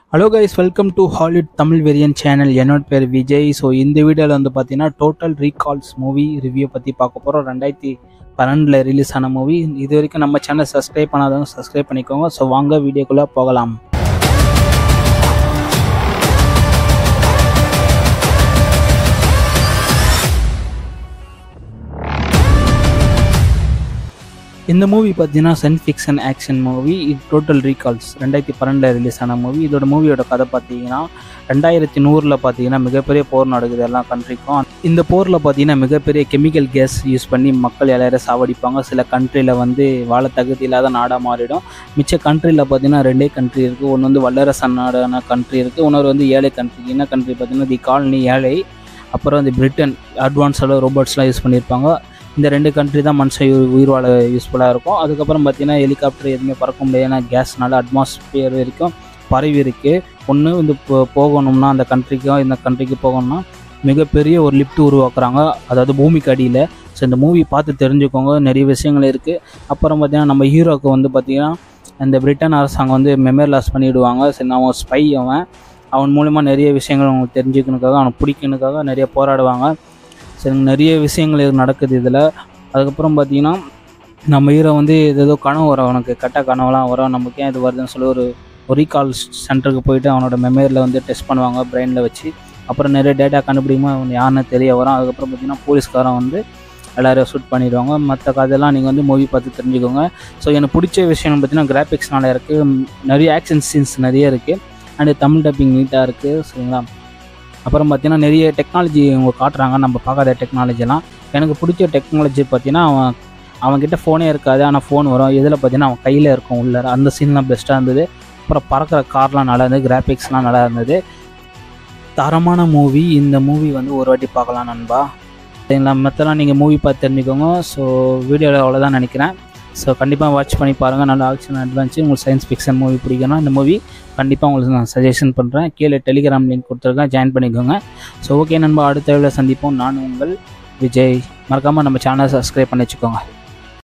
hello guys welcome to Hollywood Tamil வெரியன் channel என்னோட பேர் விஜய் ஸோ இந்த வீடியோவில் வந்து பார்த்தீங்கன்னா டோட்டல் ரீகால்ஸ் மூவி ரிவ்யூ பற்றி பார்க்க போகிறோம் ரெண்டாயிரத்தி பன்னெண்டில் ரிலீஸ் ஆன மூவி இது வரைக்கும் நம்ம சேனல் சப்ஸ்கிரைப் பண்ணாதவங்க சப்ஸ்கிரைப் பண்ணிக்கோங்க ஸோ வாங்க வீடியோக்குள்ளே போகலாம் இந்த மூவி பார்த்தீங்கன்னா சயின்ஸ் ஃபிக்ஷன் ஆக்ஷன் மூவி இது டோட்டல் ரீகால்ஸ் ரெண்டாயிரத்தி பன்னெண்டில் ரிலீஸ் ஆன மூவி இதோட மூவியோட கதை பார்த்தீங்கன்னா ரெண்டாயிரத்தி நூறில் பார்த்தீங்கன்னா மிகப்பெரிய போர் நடக்குது எல்லா கண்ட்ரிக்கும் இந்த போரில் பார்த்தீங்கன்னா மிகப்பெரிய கெமிக்கல் கேஸ் யூஸ் பண்ணி மக்கள் எல்லாரும் சாவடிப்பாங்க சில கண்ட்ரியில் வந்து வாழ தகுதி இல்லாத நாடாக மாறிடும் மிச்ச கண்ட்ரியில் பார்த்தீங்கன்னா ரெண்டே கண்ட்ரி இருக்குது ஒன்று வந்து வல்லரசு நாடான கண்ட்ரி இருக்குது இன்னொரு வந்து ஏழை கண்ட்ரி என்ன கண்ட்ரி பார்த்தீங்கன்னா தி காலனி ஏழை அப்புறம் வந்து பிரிட்டன் அட்வான்ஸாக ரோபோட்ஸ்லாம் யூஸ் பண்ணியிருப்பாங்க இந்த ரெண்டு கண்ட்ரி தான் மனுஷன் உயிர் உயிர் வாழ யூஸ்ஃபுல்லாக இருக்கும் அதுக்கப்புறம் பார்த்தீங்கன்னா ஹெலிகாப்டர் எதுவுமே பறக்க முடியாது ஏன்னா கேஸ்னால அட்மாஸ்பியர் வரைக்கும் பரவி இருக்கு ஒன்று வந்து போ- போகணும்னா அந்த கண்ட்ரிக்கும் இந்த கண்ட்ரிக்கு போகணும்னா மிகப்பெரிய ஒரு லிஃப்ட் உருவாக்குறாங்க அதாவது பூமிக்கு அடியில் ஸோ இந்த மூவி பார்த்து தெரிஞ்சுக்கோங்க நிறைய விஷயங்கள் இருக்குது அப்புறம் பார்த்தீங்கன்னா நம்ம ஹீரோக்கு வந்து பார்த்தீங்கன்னா இந்த பிரிட்டன் அரசாங்கம் வந்து மெமரி லாஸ் பண்ணிவிடுவாங்க சரி அவன் ஸ்பை அவன் அவன் மூலிமா நிறைய விஷயங்கள் அவங்களுக்கு தெரிஞ்சுக்கணுக்காக அவனை பிடிக்கணுக்காக நிறைய போராடுவாங்க சரி நிறைய விஷயங்கள் இது நடக்குது இதில் அதுக்கப்புறம் பார்த்தீங்கன்னா நம்ம ஹீரோ வந்து இது ஏதோ கனவு வரும் அவனுக்கு கெட்ட கனவுலாம் வரும் நமக்கு ஏன் இது வருதுன்னு சொல்லி ஒரு ஒரு ரீகால் சென்டருக்கு போயிட்டு அவனோட மெமரியில் வந்து டெஸ்ட் பண்ணுவாங்க பிரெயினில் வச்சு அப்புறம் நிறைய டேட்டா கண்டுபிடிக்குமா அவன் யாருன்னு தெரிய வரும் அதுக்கப்புறம் பார்த்தீங்கன்னா போலீஸ்காரன் வந்து எல்லாரையும் ஷூட் பண்ணிடுவாங்க மற்ற கதையெல்லாம் நீங்கள் வந்து மூவி பார்த்து தெரிஞ்சுக்கோங்க ஸோ எனக்கு பிடிச்ச விஷயம் பார்த்தீங்கன்னா கிராஃபிக்ஸ் நல்லா இருக்குது நிறைய ஆக்ஷன் சீன்ஸ் நிறைய இருக்குது அண்டு தமிழ் டப்பிங் நீட்டாக இருக்குது சரிங்களா அப்புறம் பார்த்தீங்கன்னா நிறைய டெக்னாலஜி அவங்க காட்டுறாங்க நம்ம பார்க்காத டெக்னாலஜிலாம் எனக்கு பிடிச்ச டெக்னாலஜி பார்த்தீங்கன்னா அவன் அவன்கிட்ட ஃபோனே இருக்காது ஆனால் ஃபோன் வரும் இதில் பார்த்தீங்கன்னா அவன் கையில் இருக்கும் உள்ள அந்த சீன்லாம் பெஸ்ட்டாக இருந்தது அப்புறம் பறக்கிற கார்லாம் நல்லா இருந்தது கிராஃபிக்ஸ்லாம் நல்லா இருந்தது தரமான மூவி இந்த மூவி வந்து ஒரு வாட்டி பார்க்கலாம் நண்பா சரிங்களா மற்றெல்லாம் நீங்கள் மூவி பார்த்து தெரிஞ்சுக்கோங்க ஸோ வீடியோவில் அவ்வளோதான் நினைக்கிறேன் ஸோ கண்டிப்பாக வாட்ச் பண்ணி பாருங்கள் நல்ல ஆக்ஷன் அட்வென்ச்சர் உங்களுக்கு சயின்ஸ் ஃபிக்ஷன் மூவி பிடிக்கும்னா இந்த மூவி கண்டிப்பாக உங்களுக்கு நான் சஜஷன் பண்ணுறேன் கீழே டெலிகிராம் லிங்க் கொடுத்துருக்கேன் ஜாயின் பண்ணிக்கோங்க ஸோ ஓகே நண்பா அடுத்த வீடியோவில் சந்திப்போம் நான் உங்கள் விஜய் மறக்காமல் நம்ம சேனலை சப்ஸ்கிரைப் பண்ணி வச்சுக்கோங்க